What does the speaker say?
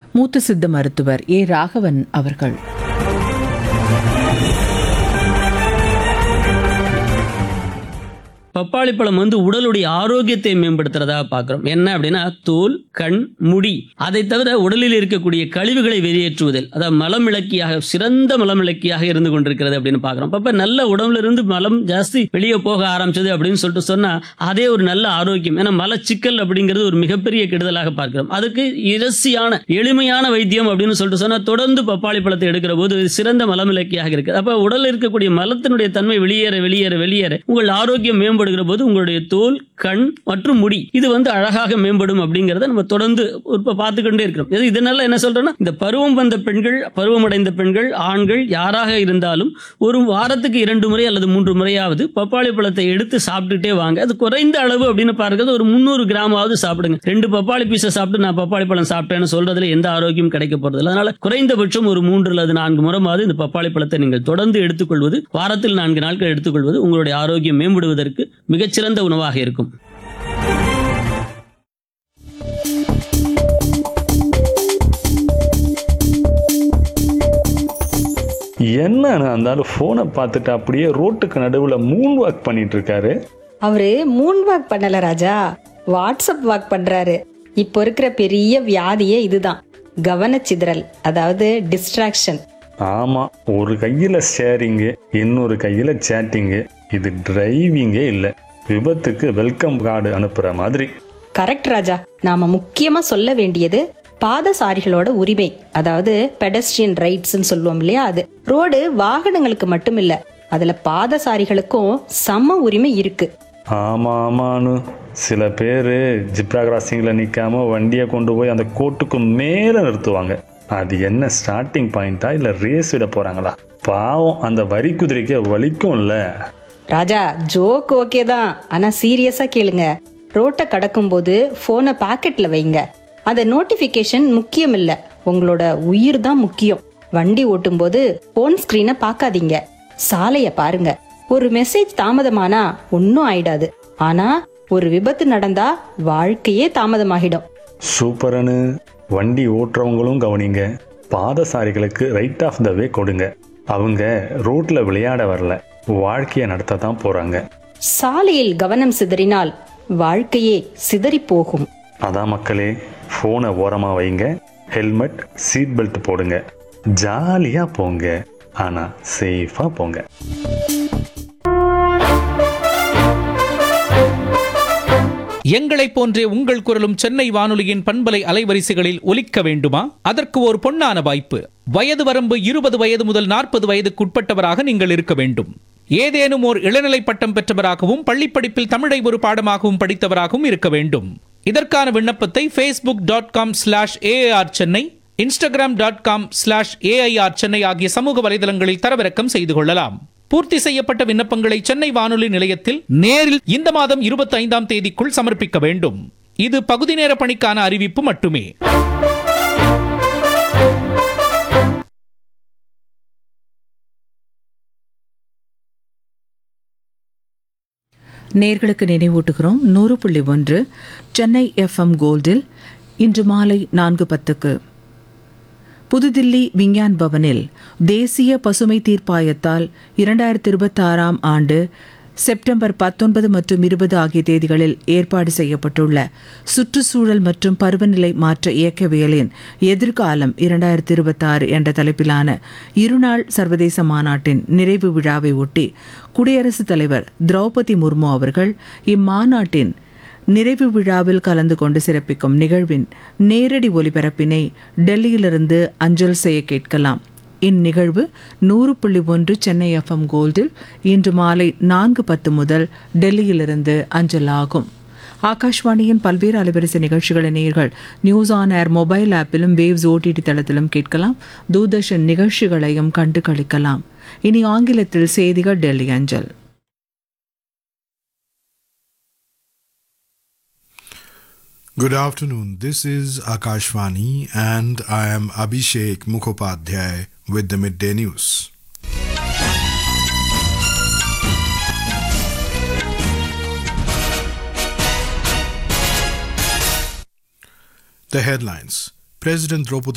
மூத்த சித்த மருத்துவர் ஏ ராகவன் அவர்கள் பப்பாளி பழம் வந்து உடலுடைய ஆரோக்கியத்தை மேம்படுத்துறதா பார்க்கிறோம் என்ன அப்படின்னா தோல் கண் முடி அதை தவிர உடலில் இருக்கக்கூடிய கழிவுகளை வெளியேற்றுவதில் அதாவது மலம் விளக்கியாக சிறந்த மலம் விளக்கியாக இருந்து கொண்டிருக்கிறது அப்படின்னு பார்க்கிறோம் அப்ப நல்ல உடம்புல இருந்து மலம் ஜாஸ்தி வெளியே போக ஆரம்பிச்சது அப்படின்னு சொல்லிட்டு சொன்னா அதே ஒரு நல்ல ஆரோக்கியம் ஏன்னா மலச்சிக்கல் அப்படிங்கிறது ஒரு மிகப்பெரிய கெடுதலாக பார்க்கிறோம் அதுக்கு இரசியான எளிமையான வைத்தியம் அப்படின்னு சொல்லிட்டு சொன்னா தொடர்ந்து பப்பாளி பழத்தை எடுக்கிற போது சிறந்த மலம் விளக்கியாக இருக்குது அப்ப உடலில் இருக்கக்கூடிய மலத்தினுடைய தன்மை வெளியேற வெளியேற வெளியேற உங்கள் ஆரோக்கியம் மேம்படுகிற போது உங்களுடைய தோல் கண் மற்றும் முடி இது வந்து அழகாக மேம்படும் அப்படிங்கறத நம்ம தொடர்ந்து இப்ப பார்த்துக்கொண்டே இருக்கிறோம் இது இதனால என்ன சொல்றேன்னா இந்த பருவம் வந்த பெண்கள் பருவமடைந்த பெண்கள் ஆண்கள் யாராக இருந்தாலும் ஒரு வாரத்துக்கு இரண்டு முறை அல்லது மூன்று முறையாவது பப்பாளி பழத்தை எடுத்து சாப்பிட்டுட்டே வாங்க அது குறைந்த அளவு அப்படின்னு பார்க்கறது ஒரு முந்நூறு கிராமாவது சாப்பிடுங்க ரெண்டு பப்பாளி பீஸை சாப்பிட்டு நான் பப்பாளி பழம் சாப்பிட்டேன்னு சொல்றதுல எந்த ஆரோக்கியம் கிடைக்க போறது இல்லை அதனால குறைந்தபட்சம் ஒரு மூன்று அல்லது நான்கு முறையாவது இந்த பப்பாளி பழத்தை நீங்கள் தொடர்ந்து எடுத்துக்கொள்வது வாரத்தில் நான்கு நாட்கள் எடுத்துக்கொள்வது உங்களுடைய ஆரோக்கியம் மேம்படுவதற்கு மிகச்சிறந்த உணவாக இருக்கும் என்னன்னு அந்த ஆளு ஃபோனை பார்த்துட்டு அப்படியே ரோட்டுக்கு நடுவில் மூன் வாக் பண்ணிட்டு இருக்காரு அவரு மூன் வாக் பண்ணல ராஜா வாட்ஸ்அப் வாக் பண்றாரு இப்போ இருக்கிற பெரிய வியாதியே இதுதான் கவனச்சிதறல் அதாவது டிஸ்ட்ராக்ஷன் ஆமாம் ஒரு கையில் ஷேரிங்கு இன்னொரு கையில் சேட்டிங்கு இது டிரைவிங்கே இல்லை விபத்துக்கு வெல்கம் கார்டு அனுப்புகிற மாதிரி கரெக்ட் ராஜா நாம முக்கியமா சொல்ல வேண்டியது பாதசாரிகளோட உரிமை அதாவது பெடஸ்ட்ரியன் ரைட்ஸ்னு சொல்லுவோம் இல்லையா அது ரோடு வாகனங்களுக்கு மட்டும் இல்ல அதுல பாதசாரிகளுக்கும் சம உரிமை இருக்கு ஆமாம் ஆமான்னு சில பேர் ஜிப்ரா கிராசிங்கில் நிற்காம வண்டியை கொண்டு போய் அந்த கோட்டுக்கு மேலே நிறுத்துவாங்க அது என்ன ஸ்டார்டிங் பாயிண்டா இல்லை ரேஸ் விட போகிறாங்களா பாவம் அந்த வரி குதிரைக்கு வலிக்கும்ல ராஜா ஜோக் ஓகே தான் ஆனா சீரியஸா கேளுங்க ரோட்டை கடக்கும்போது போனை பாக்கெட்ல வைங்க அந்த நோட்டிபிகேஷன் முக்கியம் இல்ல உங்களோட உயிர் தான் முக்கியம் வண்டி ஓட்டும்போது போன் ஸ்கிரீனை பார்க்காதீங்க சாலைய பாருங்க ஒரு மெசேஜ் தாமதமானா ஒன்னும் ஆயிடாது ஆனா ஒரு விபத்து நடந்தா வாழ்க்கையே தாமதமாகிடும் சூப்பரனு வண்டி ஓட்டுறவங்களும் கவனிங்க பாதசாரிகளுக்கு ரைட் ஆஃப் த வே கொடுங்க அவங்க ரோட்ல விளையாட வரல வாழ்க்கையை நடத்த தான் போறாங்க சாலையில் கவனம் சிதறினால் வாழ்க்கையே சிதறி போகும் அதான் மக்களே ஃபோனை ஓரமாக வைங்க ஹெல்மெட் சீட் பெல்ட் போடுங்க ஜாலியாக போங்க ஆனால் சேஃபாக போங்க எங்களைப் போன்றே உங்கள் குரலும் சென்னை வானொலியின் பண்பலை அலைவரிசைகளில் ஒலிக்க வேண்டுமா அதற்கு ஒரு பொன்னான வாய்ப்பு வயது வரம்பு இருபது வயது முதல் நாற்பது வயதுக்குட்பட்டவராக நீங்கள் இருக்க வேண்டும் ஏதேனும் ஓர் இளநிலை பட்டம் பெற்றவராகவும் பள்ளிப்படிப்பில் தமிழை ஒரு பாடமாகவும் படித்தவராகவும் இருக்க வேண்டும் இதற்கான விண்ணப்பத்தை Facebook dot com slash AR Chennai Instagram dot com slash AIR Chennai ஆகிய சமூக வலைதளங்களில் தரவிறக்கம் செய்து கொள்ளலாம் பூர்த்தி செய்யப்பட்ட விண்ணப்பங்களை சென்னை வானொலி நிலையத்தில் நேரில் இந்த மாதம் இருபத்தி ஐந்தாம் தேதிக்குள் சமர்ப்பிக்க வேண்டும் இது பகுதி நேர பணிக்கான அறிவிப்பு மட்டுமே நேர்களுக்கு நினைவூட்டுகிறோம் நூறு புள்ளி ஒன்று சென்னை எஃப்எம் கோல்டில் இன்று மாலை நான்கு பத்துக்கு புதுதில்லி விஞ்ஞான் பவனில் தேசிய பசுமை தீர்ப்பாயத்தால் இரண்டாயிரத்தி இருபத்தாறாம் ஆண்டு செப்டம்பர் பத்தொன்பது மற்றும் இருபது ஆகிய தேதிகளில் ஏற்பாடு செய்யப்பட்டுள்ள சுற்றுச்சூழல் மற்றும் பருவநிலை மாற்ற இயக்கவியலின் எதிர்காலம் இரண்டாயிரத்தி இருபத்தாறு என்ற தலைப்பிலான இருநாள் சர்வதேச மாநாட்டின் நிறைவு விழாவை ஒட்டி குடியரசுத் தலைவர் திரௌபதி முர்மு அவர்கள் இம்மாநாட்டின் நிறைவு விழாவில் கலந்து கொண்டு சிறப்பிக்கும் நிகழ்வின் நேரடி ஒலிபரப்பினை டெல்லியிலிருந்து அஞ்சல் செய்ய கேட்கலாம் இந்நிகழ்வு நூறு புள்ளி ஒன்று சென்னை எஃப்எம் கோல்டில் இன்று மாலை நான்கு பத்து முதல் டெல்லியிலிருந்து அஞ்சல் ஆகும் ஆகாஷ்வாணியின் பல்வேறு அலைவரிசை நிகழ்ச்சிகளை நேர்கள் நியூஸ் ஆன் ஏர் மொபைல் ஆப்பிலும் வேவ்ஸ் ஓடிடி தளத்திலும் கேட்கலாம் தூர்தர்ஷன் நிகழ்ச்சிகளையும் கண்டு களிக்கலாம் இனி ஆங்கிலத்தில் செய்திகள் டெல்லி அஞ்சல் Good afternoon. This is Akashvani and I am Abhishek Mukhopadhyay with the midday news. The headlines President Draupadi